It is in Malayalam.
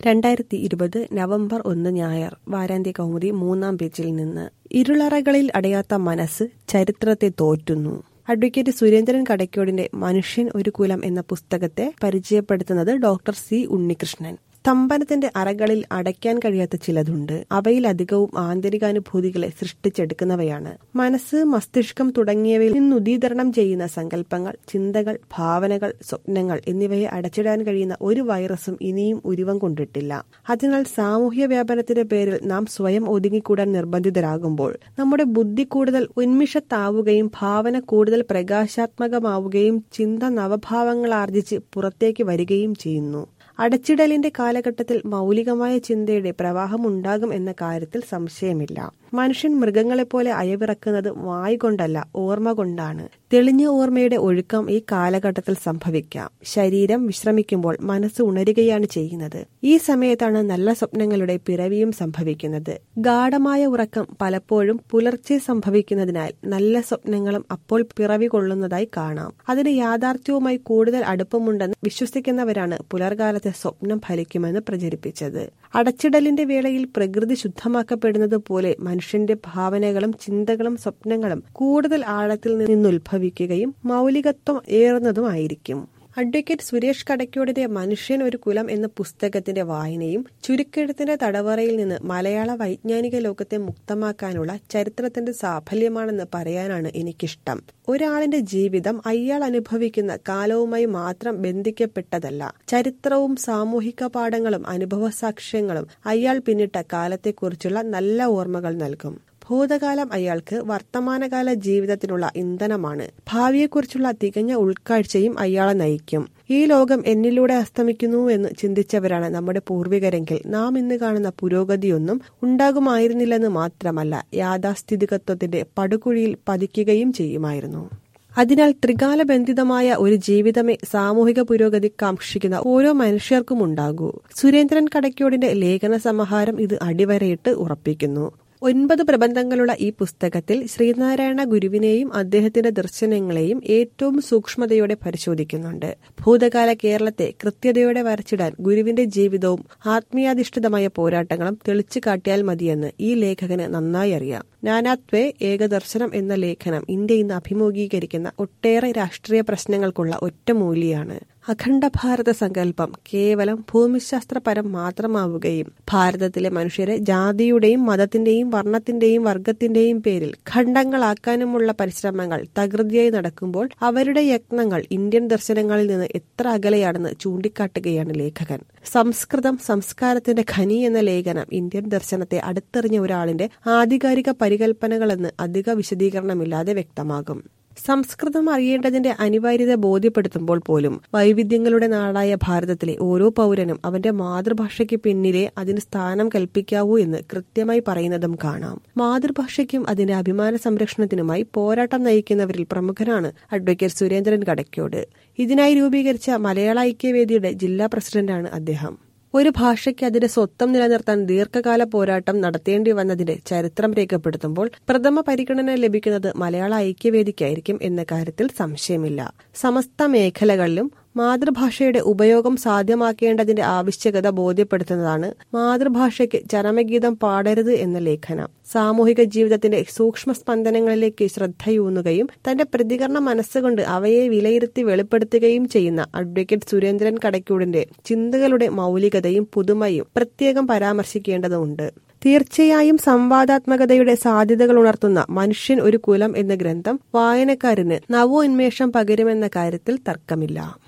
രണ്ടായിരത്തി ഇരുപത് നവംബർ ഒന്ന് ഞായർ വാരാന്ത്യ കൗമുദി മൂന്നാം പേജിൽ നിന്ന് ഇരുളറകളിൽ അടയാത്ത മനസ്സ് ചരിത്രത്തെ തോറ്റുന്നു അഡ്വക്കേറ്റ് സുരേന്ദ്രൻ കടയ്ക്കോടിന്റെ മനുഷ്യൻ ഒരു കുലം എന്ന പുസ്തകത്തെ പരിചയപ്പെടുത്തുന്നത് ഡോക്ടർ സി ഉണ്ണികൃഷ്ണൻ സ്തംഭനത്തിന്റെ അറകളിൽ അടയ്ക്കാൻ കഴിയാത്ത ചിലതുണ്ട് അവയിലധികവും ആന്തരികാനുഭൂതികളെ സൃഷ്ടിച്ചെടുക്കുന്നവയാണ് മനസ്സ് മസ്തിഷ്കം തുടങ്ങിയവയിൽ നിന്നുദീകരണം ചെയ്യുന്ന സങ്കല്പങ്ങൾ ചിന്തകൾ ഭാവനകൾ സ്വപ്നങ്ങൾ എന്നിവയെ അടച്ചിടാൻ കഴിയുന്ന ഒരു വൈറസും ഇനിയും ഉരുവം കൊണ്ടിട്ടില്ല അതിനാൽ സാമൂഹ്യ വ്യാപനത്തിന്റെ പേരിൽ നാം സ്വയം ഒതുങ്ങിക്കൂടാൻ നിർബന്ധിതരാകുമ്പോൾ നമ്മുടെ ബുദ്ധി കൂടുതൽ ഉന്മിഷത്താവുകയും ഭാവന കൂടുതൽ പ്രകാശാത്മകമാവുകയും ചിന്ത നവഭാവങ്ങൾ ആർജിച്ച് പുറത്തേക്ക് വരികയും ചെയ്യുന്നു അടച്ചിടലിന്റെ കാലഘട്ടത്തിൽ മൗലികമായ ചിന്തയുടെ പ്രവാഹം ഉണ്ടാകും എന്ന കാര്യത്തിൽ സംശയമില്ല മനുഷ്യൻ മൃഗങ്ങളെപ്പോലെ അയവിറക്കുന്നത് വായ് കൊണ്ടല്ല ഓർമ്മ കൊണ്ടാണ് തെളിഞ്ഞ ഓർമ്മയുടെ ഒഴുക്കം ഈ കാലഘട്ടത്തിൽ സംഭവിക്കാം ശരീരം വിശ്രമിക്കുമ്പോൾ മനസ്സ് ഉണരുകയാണ് ചെയ്യുന്നത് ഈ സമയത്താണ് നല്ല സ്വപ്നങ്ങളുടെ പിറവിയും സംഭവിക്കുന്നത് ഗാഠമായ ഉറക്കം പലപ്പോഴും പുലർച്ചെ സംഭവിക്കുന്നതിനാൽ നല്ല സ്വപ്നങ്ങളും അപ്പോൾ പിറവി കൊള്ളുന്നതായി കാണാം അതിന് യാഥാർത്ഥ്യവുമായി കൂടുതൽ അടുപ്പമുണ്ടെന്ന് വിശ്വസിക്കുന്നവരാണ് പുലർകാലത്തെ സ്വപ്നം ഫലിക്കുമെന്ന് പ്രചരിപ്പിച്ചത് അടച്ചിടലിന്റെ വേളയിൽ പ്രകൃതി ശുദ്ധമാക്കപ്പെടുന്നത് പോലെ മനുഷ്യന്റെ ഭാവനകളും ചിന്തകളും സ്വപ്നങ്ങളും കൂടുതൽ ആഴത്തിൽ നിന്നുത്ഭവിക്കുകയും മൗലികത്വം ഏറുന്നതുമായിരിക്കും അഡ്വക്കേറ്റ് സുരേഷ് കടയ്ക്കോടിന്റെ മനുഷ്യൻ ഒരു കുലം എന്ന പുസ്തകത്തിന്റെ വായനയും ചുരുക്കെഴുത്തിന്റെ തടവറയിൽ നിന്ന് മലയാള വൈജ്ഞാനിക ലോകത്തെ മുക്തമാക്കാനുള്ള ചരിത്രത്തിന്റെ സാഫല്യമാണെന്ന് പറയാനാണ് എനിക്കിഷ്ടം ഒരാളിന്റെ ജീവിതം അയാൾ അനുഭവിക്കുന്ന കാലവുമായി മാത്രം ബന്ധിക്കപ്പെട്ടതല്ല ചരിത്രവും സാമൂഹിക പാഠങ്ങളും അനുഭവ സാക്ഷ്യങ്ങളും അയാൾ പിന്നിട്ട കാലത്തെക്കുറിച്ചുള്ള നല്ല ഓർമ്മകൾ നൽകും ഭൂതകാലം അയാൾക്ക് വർത്തമാനകാല ജീവിതത്തിനുള്ള ഇന്ധനമാണ് ഭാവിയെക്കുറിച്ചുള്ള തികഞ്ഞ ഉൾക്കാഴ്ചയും അയാളെ നയിക്കും ഈ ലോകം എന്നിലൂടെ അസ്തമിക്കുന്നു എന്ന് ചിന്തിച്ചവരാണ് നമ്മുടെ പൂർവികരെങ്കിൽ നാം ഇന്ന് കാണുന്ന പുരോഗതിയൊന്നും ഉണ്ടാകുമായിരുന്നില്ലെന്ന് മാത്രമല്ല യാഥാസ്ഥിതികത്വത്തിന്റെ പടുകുഴിയിൽ പതിക്കുകയും ചെയ്യുമായിരുന്നു അതിനാൽ ത്രികാലബന്ധിതമായ ഒരു ജീവിതമേ സാമൂഹിക പുരോഗതി കാക്ഷിക്കുന്ന ഓരോ മനുഷ്യർക്കും ഉണ്ടാകൂ സുരേന്ദ്രൻ കടയ്ക്കോടിന്റെ ലേഖന സമാഹാരം ഇത് അടിവരയിട്ട് ഉറപ്പിക്കുന്നു ഒൻപത് പ്രബന്ധങ്ങളുള്ള ഈ പുസ്തകത്തിൽ ശ്രീനാരായണ ഗുരുവിനെയും അദ്ദേഹത്തിന്റെ ദർശനങ്ങളെയും ഏറ്റവും സൂക്ഷ്മതയോടെ പരിശോധിക്കുന്നുണ്ട് ഭൂതകാല കേരളത്തെ കൃത്യതയോടെ വരച്ചിടാൻ ഗുരുവിന്റെ ജീവിതവും ആത്മീയാധിഷ്ഠിതമായ പോരാട്ടങ്ങളും തെളിച്ചു കാട്ടിയാൽ മതിയെന്ന് ഈ ലേഖകന് നന്നായി അറിയാം നാനാത്വേ ഏകദർശനം എന്ന ലേഖനം ഇന്ത്യ ഇന്ന് അഭിമുഖീകരിക്കുന്ന ഒട്ടേറെ രാഷ്ട്രീയ പ്രശ്നങ്ങൾക്കുള്ള ഒറ്റമൂലിയാണ് അഖണ്ഡ ഭാരത സങ്കല്പം കേവലം ഭൂമിശാസ്ത്രപരം മാത്രമാവുകയും ഭാരതത്തിലെ മനുഷ്യരെ ജാതിയുടെയും മതത്തിന്റെയും വർണ്ണത്തിന്റെയും വർഗത്തിന്റെയും പേരിൽ ഖണ്ഡങ്ങളാക്കാനുമുള്ള പരിശ്രമങ്ങൾ തകൃതിയായി നടക്കുമ്പോൾ അവരുടെ യത്നങ്ങൾ ഇന്ത്യൻ ദർശനങ്ങളിൽ നിന്ന് എത്ര അകലെയാണെന്ന് ചൂണ്ടിക്കാട്ടുകയാണ് ലേഖകൻ സംസ്കൃതം സംസ്കാരത്തിന്റെ ഖനി എന്ന ലേഖനം ഇന്ത്യൻ ദർശനത്തെ അടുത്തെറിഞ്ഞ ഒരാളിന്റെ ആധികാരിക പരികൽപ്പനകളെന്ന് അധിക വിശദീകരണമില്ലാതെ വ്യക്തമാകും സംസ്കൃതം അറിയേണ്ടതിന്റെ അനിവാര്യത ബോധ്യപ്പെടുത്തുമ്പോൾ പോലും വൈവിധ്യങ്ങളുടെ നാടായ ഭാരതത്തിലെ ഓരോ പൗരനും അവന്റെ മാതൃഭാഷയ്ക്ക് പിന്നിലെ അതിന് സ്ഥാനം കൽപ്പിക്കാവൂ എന്ന് കൃത്യമായി പറയുന്നതും കാണാം മാതൃഭാഷയ്ക്കും അതിന്റെ അഭിമാന സംരക്ഷണത്തിനുമായി പോരാട്ടം നയിക്കുന്നവരിൽ പ്രമുഖനാണ് അഡ്വക്കേറ്റ് സുരേന്ദ്രൻ കടയ്ക്കോട് ഇതിനായി രൂപീകരിച്ച മലയാള ഐക്യവേദിയുടെ ജില്ലാ പ്രസിഡന്റാണ് അദ്ദേഹം ഒരു ഭാഷയ്ക്ക് അതിന്റെ സ്വത്വം നിലനിർത്താൻ ദീർഘകാല പോരാട്ടം നടത്തേണ്ടി വന്നതിന്റെ ചരിത്രം രേഖപ്പെടുത്തുമ്പോൾ പ്രഥമ പരിഗണന ലഭിക്കുന്നത് മലയാള ഐക്യവേദിക്കായിരിക്കും എന്ന കാര്യത്തിൽ സംശയമില്ല സമസ്ത മേഖലകളിലും മാതൃഭാഷയുടെ ഉപയോഗം സാധ്യമാക്കേണ്ടതിന്റെ ആവശ്യകത ബോധ്യപ്പെടുത്തുന്നതാണ് മാതൃഭാഷയ്ക്ക് ചരമഗീതം പാടരുത് എന്ന ലേഖനം സാമൂഹിക ജീവിതത്തിന്റെ സൂക്ഷ്മ സ്പന്ദനങ്ങളിലേക്ക് ശ്രദ്ധയൂന്നുകയും തന്റെ പ്രതികരണ മനസ്സുകൊണ്ട് അവയെ വിലയിരുത്തി വെളിപ്പെടുത്തുകയും ചെയ്യുന്ന അഡ്വക്കേറ്റ് സുരേന്ദ്രൻ കടയ്ക്കൂടിന്റെ ചിന്തകളുടെ മൗലികതയും പുതുമയും പ്രത്യേകം പരാമർശിക്കേണ്ടതുണ്ട് തീർച്ചയായും സംവാദാത്മകതയുടെ സാധ്യതകൾ ഉണർത്തുന്ന മനുഷ്യൻ ഒരു കുലം എന്ന ഗ്രന്ഥം വായനക്കാരന് നവോന്മേഷം പകരുമെന്ന കാര്യത്തിൽ തർക്കമില്ല